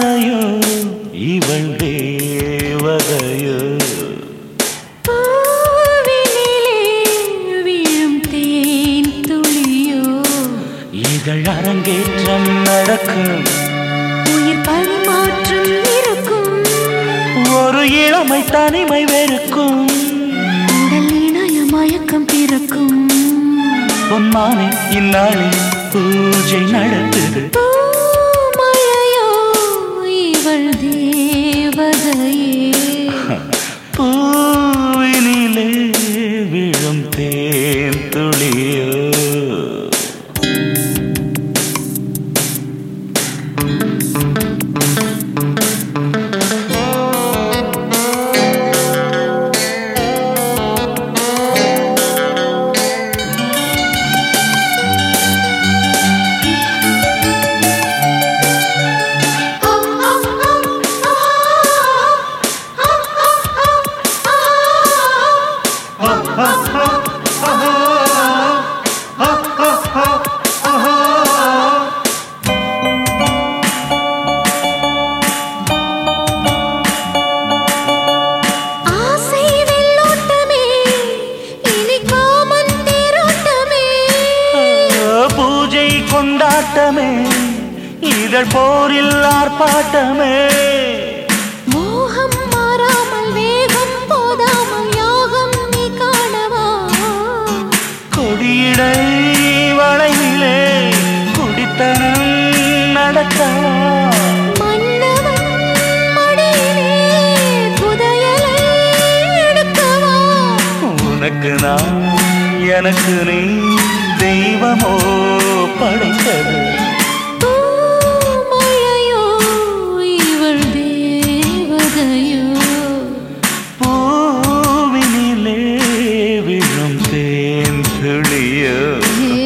பூமழையோ இவள் தேவதையோ பூவினிலே விழும் தேன் துளியோ இதழ் அரங்கேற்றம் நடக்கும் உயிர் பரிமாற்றம் இருக்கும் ஒரு இளமை தனிமை வெறுக்கும் உடல் இணைய மயக்கம் பிறக்கும் பொன்மானே இந்நாளில் பூஜை நடத்துது பூமழையோ இவள் தேவதையே பூவினிலே விழும் தேன் துளியோ ஆசை வெள்ளோட்டமே இனிக்காமன் தேரோட்டமே பூஜை கொண்டாட்டமே இதழ் போரில் ஆர்ப்பாட்டமே மோகம் மாறாமல் வேகம் போதாமல் யாகம் நீ காணவா கொடியிடை வளைவிலே குடித்தனம் நடத்தவா மன்னவன் மடியிலே புதையலை எடுக்கவா உனக்கு நான் எனக்கு நீ தெய்வமோ படைத்தது பூமழையோ இவள் தேவதையோ பூவினிலே விழும் தேன் துளியோ ஹே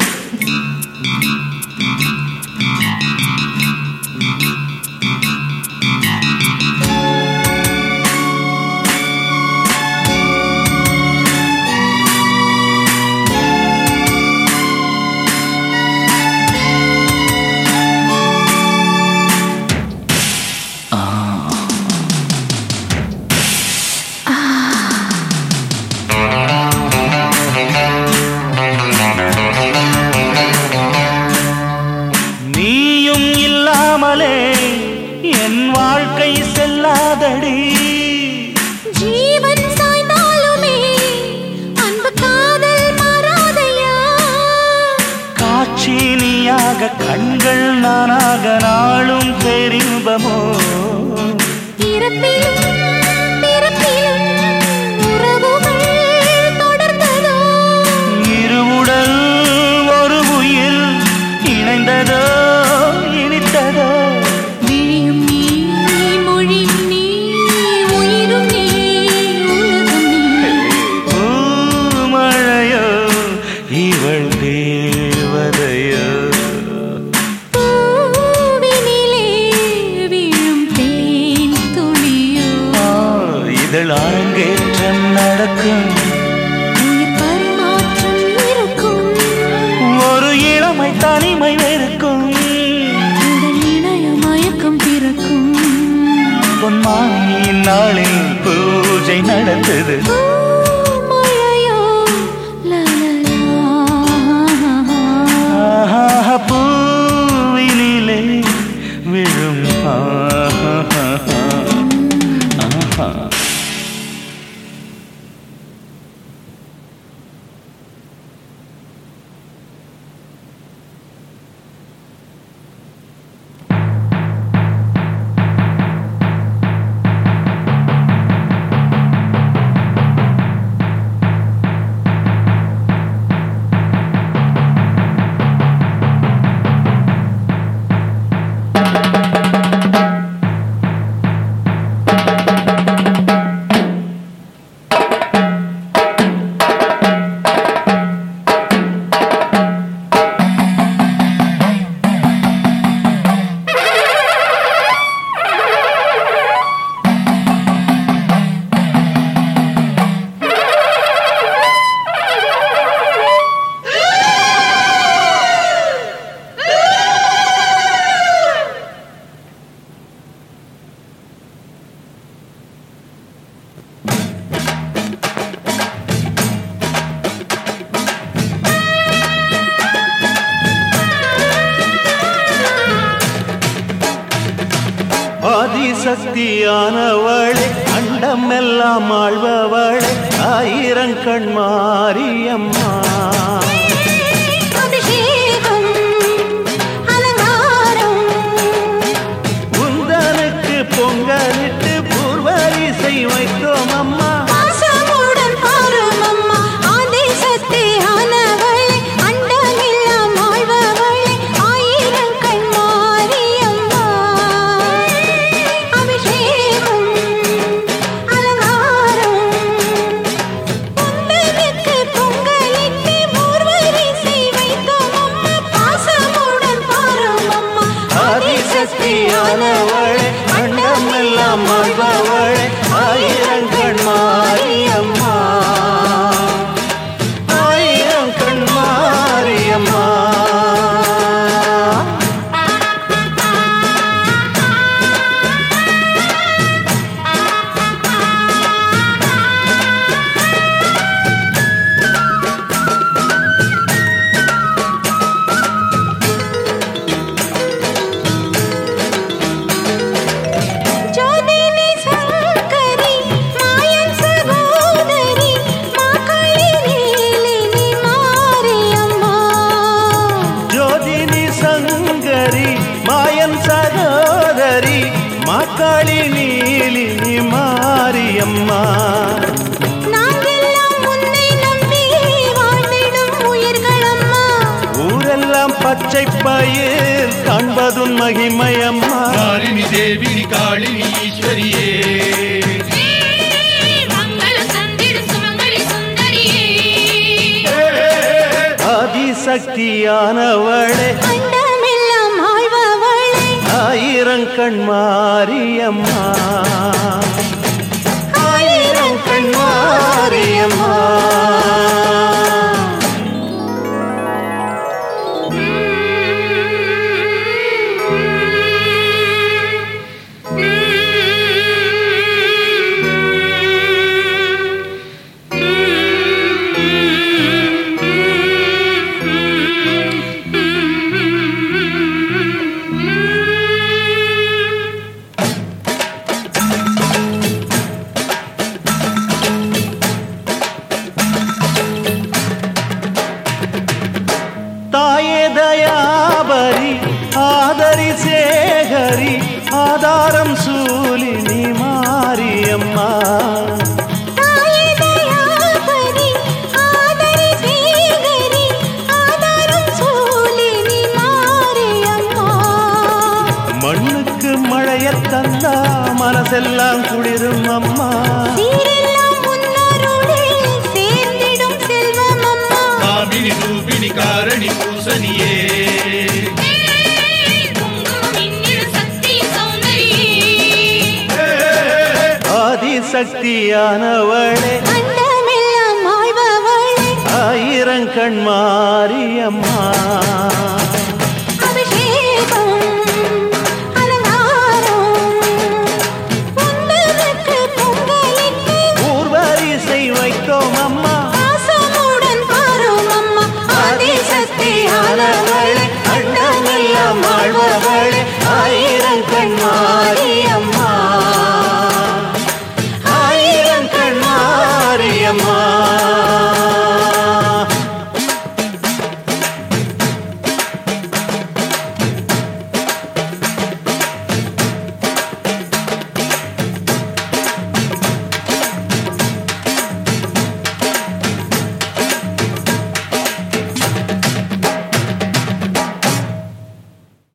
நீயும் இல்லாமலே என் வாழ்க்கை செல்லாதடி ஜீவன் சாய்ந்தாலுமே அன்பு காதல் மாறாதையா காட்சி நீயாக கண்கள் நானாக நாளும் பெரின்பமோ இறப்பிலும் பிறப்பிலும் உறவுகள் தொடர்ந்ததோ இருவுடல் ஒரு உயிர் இணைந்ததோ இனித்ததோ விழியும் நீ மொழியும் நீ உயிரும் நீ உலகம் நீ பூமழையோ இவள் தேவதையோ பூவினிலே விழும் தேன் துளியோ ஆ, இதழ் அரங்கேற்றம் நடக்கும் உயிர் பரிமாற்றம் இருக்கும் ஒரு இளமை தனிமை வெறுக்கும் உடல் இணைய மயக்கம் பிறக்கும் பொன்மாயின் நாளில் பூஜை நடந்தது பூமழையோ லலலா. ஆஹா, பூவினிலே விழும் ஆஹா, ஆஹா. ஆதிசக்தியானவளே அண்டமெல்லாம் ஆழ்பவளே ஆயிரங்கண் மாரியம்மா அபிஷேகம் அலங்காரம் உந்தனுக்கு பொங்கலிட்டு பூர்வரிசை வைத்தோம் அம்மா பாசமுடன் பாரும் அம்மா ஆதிசக்தி ஆனவளே அண்டமெல்லாம் ஆழ்பவளே ஆயிரம் கண் மாரியம்மா அபிஷேகம் அலங்காரம் பொங்கலுக்கு பொங்கலிட்டு மூர்வரிசை வைத்தோம் அம்மா பாசமுடன் பாரும் அம்மா ஆதிசக்தியானவளே அண்டமெல்லாம் ஆழ்பவளே ஆயிரங்கண் மாரியம்மா ஆயிரங்கண் மாரியம்மா ஜோதினி சங்கரி மாயன் சகோதரி மாகாளி நீலினி மாரியம்மா ஜோதினி சங்கரி மாயன் சகோதரி மாக்காளி நீலினி மாரியம்மா நாங்கெல்லாம் உன்னை நம்பி வாழ்ந்திடும் உயிர்களம்மா ஊரெல்லாம் பச்சை பயிர் காண்பதுன் மகிமையம்மா காளினி தேவினி காளினி ஈஸ்வரியே மங்களம் தந்திடும் சுமங்கலி சுந்தரியே ஆதிசக்தியானவளே அண்டமெல்லாம் ஆழ்பவளே ஆயிரங்கண் மாரியம்மா ஆயிரங்கண் மாரியம்மா தாயே தயாபரி ஆதரி சேகரி ஆதாரம் சூலினி மாரியம்மா தாயே தயாபரி ஆதரி சேகரி ஆதாரம் சூலினி மாரியம்மா மண்ணுக்கு மழையத் தந்தா மனசெல்லாம் குளிரும் அம்மா சீரெல்லாம் முன்னருளே சேர்ந்திடும் செல்வம் அம்மா காமினி ரூபினி காரணி பூசணியே குங்குமம் இன்னிடும் சக்தி சௌந்தரியே ஆதிசக்தியானவளே அண்டமெல்லாம் ஆழ்பவளே ஆயிரங்கண் மாரியம்மா